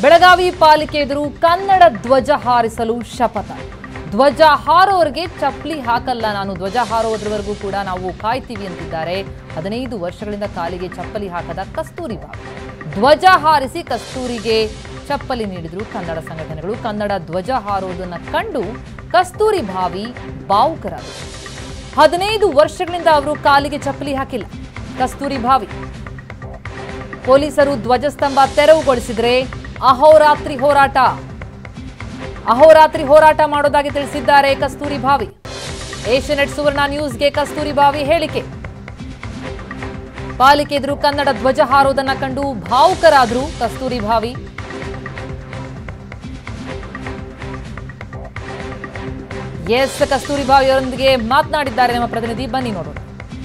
ಬೆಳಗಾವಿ ಪಾಲಿಕೆ ಎದುರು ಕನ್ನಡ ಧ್ವಜ ಹಾರಿಸಲು ಶಪಥ ಧ್ವಜ ಹಾರೋರಿಗೆ ಚಪ್ಪಲಿ ಹಾಕಲ್ಲ ನಾನು ಧ್ವಜ ಹಾರೋದ್ರವರೆಗೂ ಕೂಡ ನಾವು ಕಾಯ್ತೀವಿ ಅಂತಿದ್ದಾರೆ ಹದಿನೈದು ವರ್ಷಗಳಿಂದ ಕಾಲಿಗೆ ಚಪ್ಪಲಿ ಹಾಕದ ಕಸ್ತೂರಿ ಬಾಬು ಧ್ವಜ ಹಾರಿಸಿ ಕಸ್ತೂರಿಗೆ ಚಪ್ಪಲಿ ನೀಡಿದ್ರು ಕನ್ನಡ ಸಂಘಟನೆಗಳು ಕನ್ನಡ ಧ್ವಜ ಹಾರೋದನ್ನ ಕಂಡು ಕಸ್ತೂರಿ ಭಾವಿ ಭಾವುಕರಾದರು ಹದಿನೈದು ವರ್ಷಗಳಿಂದ ಅವರು ಕಾಲಿಗೆ ಚಪ್ಪಲಿ ಹಾಕಿಲ್ಲ ಕಸ್ತೂರಿ ಭಾವಿ ಪೊಲೀಸರು ಧ್ವಜಸ್ತಂಭ ತೆರವುಗೊಳಿಸಿದ್ರೆ ಅಹೋರಾತ್ರಿ ಹೋರಾಟ ಅಹೋರಾತ್ರಿ ಹೋರಾಟ ಮಾಡೋದಾಗಿ ತಿಳಿಸಿದ್ದಾರೆ ಕಸ್ತೂರಿ ಭಾವಿ ಏಷ್ಯನೆಟ್ ಸುವರ್ಣ ನ್ಯೂಸ್ಗೆ ಕಸ್ತೂರಿ ಭಾವಿ ಹೇಳಿಕೆ ಪಾಲಿಕೆ ಎದುರು ಕನ್ನಡ ಧ್ವಜ ಹಾರೋದನ್ನ ಕಂಡು ಭಾವುಕರಾದ್ರು ಕಸ್ತೂರಿ ಭಾವಿ ಎಸ್ ಕಸ್ತೂರಿ ಭಾವಿ ಅವರೊಂದಿಗೆ ಮಾತನಾಡಿದ್ದಾರೆ ನಮ್ಮ ಪ್ರತಿನಿಧಿ ಬನ್ನಿ ನೋಡೋಣ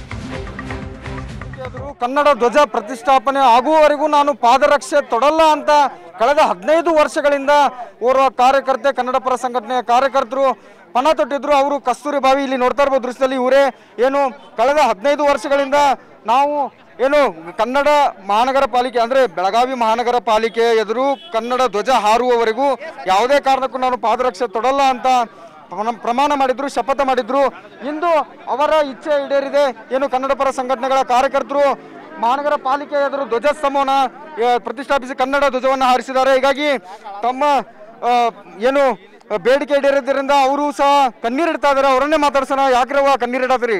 ಆದರೂ ಕನ್ನಡ ಧ್ವಜ ಪ್ರತಿಷ್ಠಾಪನೆ ಆಗುವವರೆಗೂ ನಾನು ಪಾದರಕ್ಷೆ ತೊಡಲ್ಲ ಅಂತ ಕಳೆದ ಹದಿನೈದು ವರ್ಷಗಳಿಂದ ಓರ್ವ ಕಾರ್ಯಕರ್ತೆ ಕನ್ನಡ ಪರ ಸಂಘಟನೆಯ ಕಾರ್ಯಕರ್ತರು ಪಣ ತೊಟ್ಟಿದ್ರು ಅವರು ಕಸ್ತೂರಿ ಬಾವಿ ಇಲ್ಲಿ ನೋಡ್ತಾ ಇರ್ಬೋದು ದೃಶ್ಯದಲ್ಲಿ ಇವರೇ ಏನು ಕಳೆದ ಹದಿನೈದು ವರ್ಷಗಳಿಂದ ನಾವು ಏನು ಕನ್ನಡ ಮಹಾನಗರ ಪಾಲಿಕೆ ಅಂದರೆ ಬೆಳಗಾವಿ ಮಹಾನಗರ ಪಾಲಿಕೆ ಎದುರು ಕನ್ನಡ ಧ್ವಜ ಹಾರುವವರೆಗೂ ಯಾವುದೇ ಕಾರಣಕ್ಕೂ ನಾನು ಪಾದರಕ್ಷೆ ತೊಡಲ್ಲ ಅಂತ ಪ್ರಮಾಣ- ಪ್ರಮಾಣ ಮಾಡಿದ್ರು ಶಪಥ ಮಾಡಿದ್ರು ಇಂದು ಅವರ ಇಚ್ಛೆ ಈಡೇರಿದೆ ಏನು ಕನ್ನಡ ಪರ ಸಂಘಟನೆಗಳ ಕಾರ್ಯಕರ್ತರು ಮಹಾನಗರ ಪಾಲಿಕೆ ಎದುರು ಧ್ವಜಸ್ತಂಭವನ್ನ ಆ, ಪ್ರತಿಷ್ಠಾಪಿಸಿ ಕನ್ನಡ ಧ್ವಜವನ್ನು ಹಾರಿಸಿದ್ದಾರೆ ಹೀಗಾಗಿ ತಮ್ಮ ಆ, ಏನು ಆ, ಬೇಡಿಕೆ ಈಡೇರಿದ್ದರಿಂದ ಅವರು ಸಹ ಕಣ್ಣೀರಿಡ್ತಾ ಇದ್ದಾರೆ ಅವರನ್ನೇ ಮಾತಾಡ್ಸೋಣ ಯಾಕ್ರವ ಕಣ್ಣೀರಿಡತ್ರಿ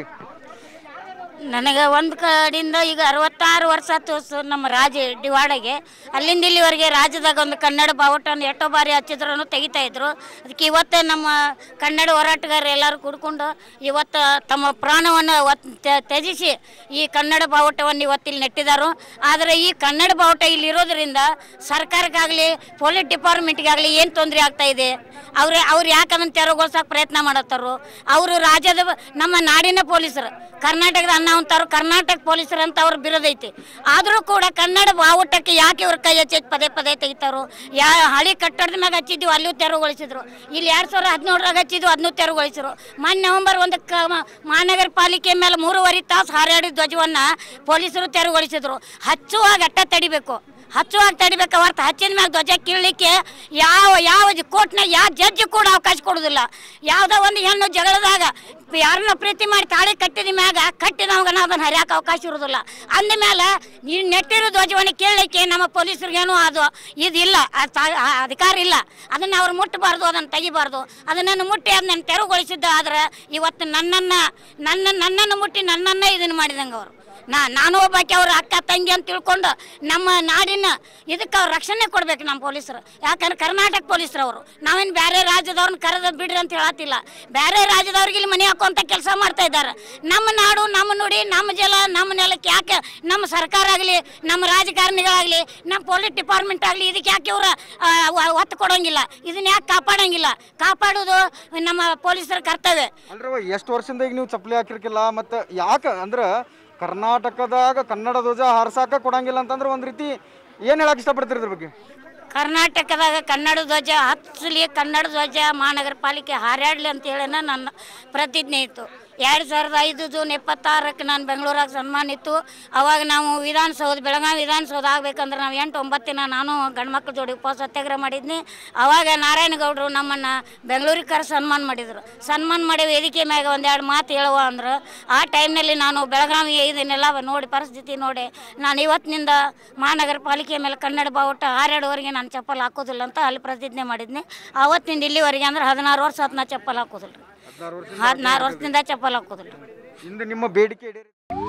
ನನಗೆ ಒಂದು ಕಡೆಯಿಂದ ಈಗ ಅರವತ್ತಾರು ವರ್ಷ ಆತು ಸ- ನಮ್ಮ ರಾಜ ಡಿವಾಡಗೆ ಅಲ್ಲಿಂದ ಇಲ್ಲಿವರೆಗೆ ರಾಜ್ಯದಾಗ ಒಂದು ಕನ್ನಡ ಬಾವುಟವನ್ನು ಎಷ್ಟೋ ಬಾರಿ ಹಚ್ಚಿದ್ರು ತೆಗಿತಾ ಇದ್ರು ಅದಕ್ಕೆ ಇವತ್ತೇ ನಮ್ಮ ಕನ್ನಡ ಹೋರಾಟಗಾರರು ಎಲ್ಲರೂ ಕೂಡ್ಕೊಂಡು ಇವತ್ತು ತಮ್ಮ ಪ್ರಾಣವನ್ನು ಒತ್ ತ್ಯ- ತ್ಯಜಿಸಿ ಈ ಕನ್ನಡ ಬಾವುಟವನ್ನು ಇವತ್ತಿಲ್ಲಿ ನೆಟ್ಟಿದ್ದಾರೆ ಆದರೆ ಈ ಕನ್ನಡ ಬಾವುಟ ಇಲ್ಲಿ ಇರೋದ್ರಿಂದ ಸರ್ಕಾರಕ್ಕಾಗಲಿ ಪೊಲೀಸ್ ಡಿಪಾರ್ಟ್ಮೆಂಟ್ಗಾಗಲಿ ಏನು ತೊಂದರೆ ಆಗ್ತಾ ಇದೆ ಅವ್ರು ಅವ್ರು ಯಾಕೆ ಅದನ್ನು ತೆರವುಗೊಳಿಸೋಕೆ ಪ್ರಯತ್ನ ಮಾಡತ್ತಾರು ಅವರು ರಾಜ್ಯದ ನಮ್ಮ ನಾಡಿನ ಪೊಲೀಸರು ಕರ್ನಾಟಕದ ಅನ್ನ ಅಂತಾರು ಕರ್ನಾಟಕ ಪೊಲೀಸರು ಅಂತ ಅವ್ರ ಬಿರೋದೈತಿ ಆದರೂ ಕೂಡ ಕನ್ನಡ ಬಾವುಟಕ್ಕೆ ಯಾಕೆ ಇವ್ರ ಕೈ ಹಚ್ಚಿ ಪದೇ ಪದೇ ತೆಗಿತಾರೋ ಯಾ ಹಳಿ ಕಟ್ಟಡದ ಮ್ಯಾಗ ಹಚ್ಚಿದ್ವಿ ಅಲ್ಲೂ ತೆರವುಗೊಳಿಸಿದ್ರು ಇಲ್ಲಿ ಎರಡು ಸಾವಿರ ಹದಿನೇಳರಾಗ ಹಚ್ಚಿದ್ವು ಅದನ್ನೂ ತೆರವುಗೊಳಿಸಿದ್ರು ಮೊನ್ನೆ ನವೆಂಬರ್ ಒಂದಕ್ಕೆ ಮ- ಮಹಾನಗರ ಪಾಲಿಕೆ ಮೇಲೆ ಮೂರುವರೆ ತಾಸು ಹಾರಾಡಿದ ಧ್ವಜವನ್ನು ಪೊಲೀಸರು ತೆರವುಗೊಳಿಸಿದ್ರು ಹಚ್ಚುವಾಗ ಅಟ್ಟ ತಡಿಬೇಕು ಹಚ್ಚುವಾಗ ತಡಿಬೇಕು ಹೊರತು ಹಚ್ಚಿದ ಮ್ಯಾಗ ಧ್ವಜ ಕೀಳಲಿಕ್ಕೆ ಯಾವ ಯಾವ ಕೋರ್ಟ್ನಾಗ ಯಾವ ಜಡ್ಜ್ ಕೂಡ ಅವಕಾಶ ಕೊಡೋದಿಲ್ಲ ಯಾವುದೋ ಒಂದು ಹೆಣ್ಣು ಜಗಳದಾಗ ಯಾರನ್ನ ಪ್ರೀತಿ ಮಾಡಿ ತಾಳಿ ಕಟ್ಟಿದ ಮ್ಯಾಗ ಕಟ್ಟಿದವಾಗ ಅದನ್ನು ಹರಿಯಕ್ಕೆ ಅವಕಾಶ ಇರೋದಿಲ್ಲ ಅಂದ ಮೇಲೆ ಈ ನೆಟ್ಟಿರೋ ಧ್ವಜವನ್ನು ಕೇಳಲಿಕ್ಕೆ ನಮ್ಮ ಪೊಲೀಸರಿಗೇನು ಅದು ಇದಿಲ್ಲ ಆ ತಾ- ಆ ಅಧಿಕಾರ ಇಲ್ಲ ಅದನ್ನು ಅವ್ರು ಮುಟ್ಟಬಾರ್ದು ಅದನ್ನು ತೆಗಿಬಾರ್ದು ಅದನ್ನು ಮುಟ್ಟಿ ಅದನ್ನು ತೆರವುಗೊಳಿಸಿದ್ದ ಆದ್ರೆ ಇವತ್ತು ನನ್ನನ್ನು ನನ್ನ ನನ್ನನ್ನು ಮುಟ್ಟಿ ನನ್ನನ್ನೇ ಇದನ್ನು ಮಾಡಿದಂಗೆ ಅವರು ನಾ ನಾನು ಒಬ್ಬಾಕಿ ಅವ್ರ ಅಕ್ಕ ತಂಗಿ ಅಂತ ತಿಳ್ಕೊಂಡು ನಮ್ಮ ನಾಡಿನ ಇದಕ್ಕೆ ಅವ್ರು ರಕ್ಷಣೆ ಕೊಡ್ಬೇಕು ನಮ್ಮ ಪೊಲೀಸರು ಯಾಕಂದ್ರೆ ಕರ್ನಾಟಕ ಪೊಲೀಸರು ಅವರು ನಾವೇನು ಬೇರೆ ರಾಜ್ಯದವ್ರನ್ನ ಕರೆದ ಬಿಡ್ರಿ ಅಂತ ಹೇಳತ್ತಿಲ್ಲ ಬೇರೆ ರಾಜ್ಯದವ್ರಿಗೆ ಇಲ್ಲಿ ಮನೆ ಹಾಕುವಂತ ಕೆಲಸ ಮಾಡ್ತಾ ಇದ್ದಾರೆ ನಮ್ಮ ನಾಡು ನಮ್ಮ ನುಡಿ ನಮ್ಮ ಜಲ ನಮ್ಮ ನೆಲಕ್ಕೆ ಯಾಕೆ ನಮ್ಮ ಸರ್ಕಾರ ಆಗಲಿ ನಮ್ಮ ರಾಜಕಾರಣಿಗಳಾಗಲಿ ನಮ್ಮ ಪೊಲೀಸ್ ಡಿಪಾರ್ಟ್ಮೆಂಟ್ ಆಗಲಿ ಇದಕ್ಕೆ ಯಾಕೆ ಇವ್ರ ಒತ್ತು ಕೊಡೋಂಗಿಲ್ಲ ಇದನ್ನ ಯಾಕೆ ಕಾಪಾಡೋಂಗಿಲ್ಲ ಕಾಪಾಡೋದು ನಮ್ಮ ಪೊಲೀಸರ ಕರ್ತವ್ಯ ಅಂದ್ರೆ ಎಷ್ಟು ವರ್ಷದಿಂದ ಈಗ ನೀವು ಚಪ್ಪಲಿ ಹಾಕಿರ್ಕಿಲ್ಲ ಮತ್ತೆ ಯಾಕೆ ಅಂದ್ರೆ ಕರ್ನಾಟಕದಾಗ ಕನ್ನಡ ಧ್ವಜ ಹಾರ್ಸಾಕ ಕೊಡಂಗಿಲ್ಲ ಅಂತಂದ್ರೆ ಒಂದ್ ರೀತಿ ಏನ್ ಹೇಳಕ್ ಇಷ್ಟಪಡ್ತೀರಿ ಇದ್ರ ಬಗ್ಗೆ ಕರ್ನಾಟಕದಾಗ ಕನ್ನಡ ಧ್ವಜ ಹಚ್ಚಲಿ ಕನ್ನಡ ಧ್ವಜ ಮಹಾನಗರ ಪಾಲಿಕೆ ಹಾರಾಡಲಿ ಅಂತ ಹೇಳಿ ನನ್ನ ಪ್ರತಿಜ್ಞೆ ಇತ್ತು ಎರಡು ಸಾವಿರದ ಐದು ಜೂನ್ ಇಪ್ಪತ್ತಾರಕ್ಕೆ ನಾನು ಬೆಂಗಳೂರಾಗ ಸನ್ಮಾನ ಇತ್ತು ಅವಾಗ ನಾವು ವಿಧಾನಸೌಧ ಬೆಳಗಾವಿ ವಿಧಾನಸೌಧ ಆಗ್ಬೇಕಂದ್ರೆ ನಾವು ಎಂಟು ಒಂಬತ್ತಿನ ನಾನು ಗಂಡ್ಮಕ್ಳ ಜೋಡಿ ಉಪವಾಸ ಸತ್ಯಾಗ್ರಹ ಮಾಡಿದ್ನಿ ಅವಾಗ ನಾರಾಯಣಗೌಡರು ನಮ್ಮನ್ನು ಬೆಂಗಳೂರಿಗೆ ಕರೆ ಸನ್ಮಾನ ಮಾಡಿದರು ಸನ್ಮಾನ ಮಾಡಿ ವೇದಿಕೆ ಮ್ಯಾಗ ಒಂದೆರಡು ಮಾತು ಹೇಳುವ ಅಂದ್ರೆ ಆ ಟೈಮ್ನಲ್ಲಿ ನಾನು ಬೆಳಗಾವಿ ಇದನ್ನೆಲ್ಲ ನೋಡಿ ಪರಿಸ್ಥಿತಿ ನೋಡಿ ನಾನು ಇವತ್ತಿನಿಂದ ಮಹಾನಗರ ಪಾಲಿಕೆ ಮೇಲೆ ಕನ್ನಡ ಬಾವುಟ ಹಾರಾಡುವವರೆಗೆ ನಾನು ಚಪ್ಪಲ್ ಹಾಕೋದಿಲ್ಲ ಅಂತ ಅಲ್ಲಿ ಪ್ರತಿಜ್ಞೆ ಮಾಡಿದ್ನಿ ಆವತ್ತಿನಿಂದ ಇಲ್ಲಿವರೆಗೆ ಅಂದ್ರೆ ಹದಿನಾರು ವರ್ಷ ಆತು ನಾ ಚಪ್ಪಲ್ ಹಾಕೋದಿಲ್ಲ ಹದಿನಾರು ವರ್ಷದಿಂದ ಚಪ್ಪಲ್ ಹಾಕೋದಿಲ್ಲ ಇಂದು ನಿಮ್ಮ ಬೇಡಿಕೆ ಈಡೇರಿ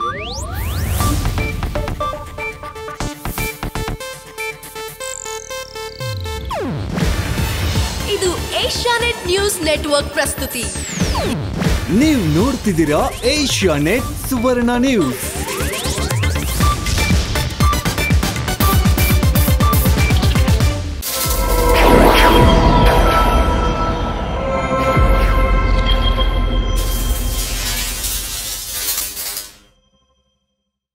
ಇದು ಏಷ್ಯಾನೆಟ್ ನ್ಯೂಸ್ ನೆಟ್ವರ್ಕ್ ಪ್ರಸ್ತುತಿ ನೀವು ನೋಡ್ತಿದ್ದೀರಾ ಏಷ್ಯಾ ನೆಟ್ ಸುವರ್ಣ ನ್ಯೂಸ್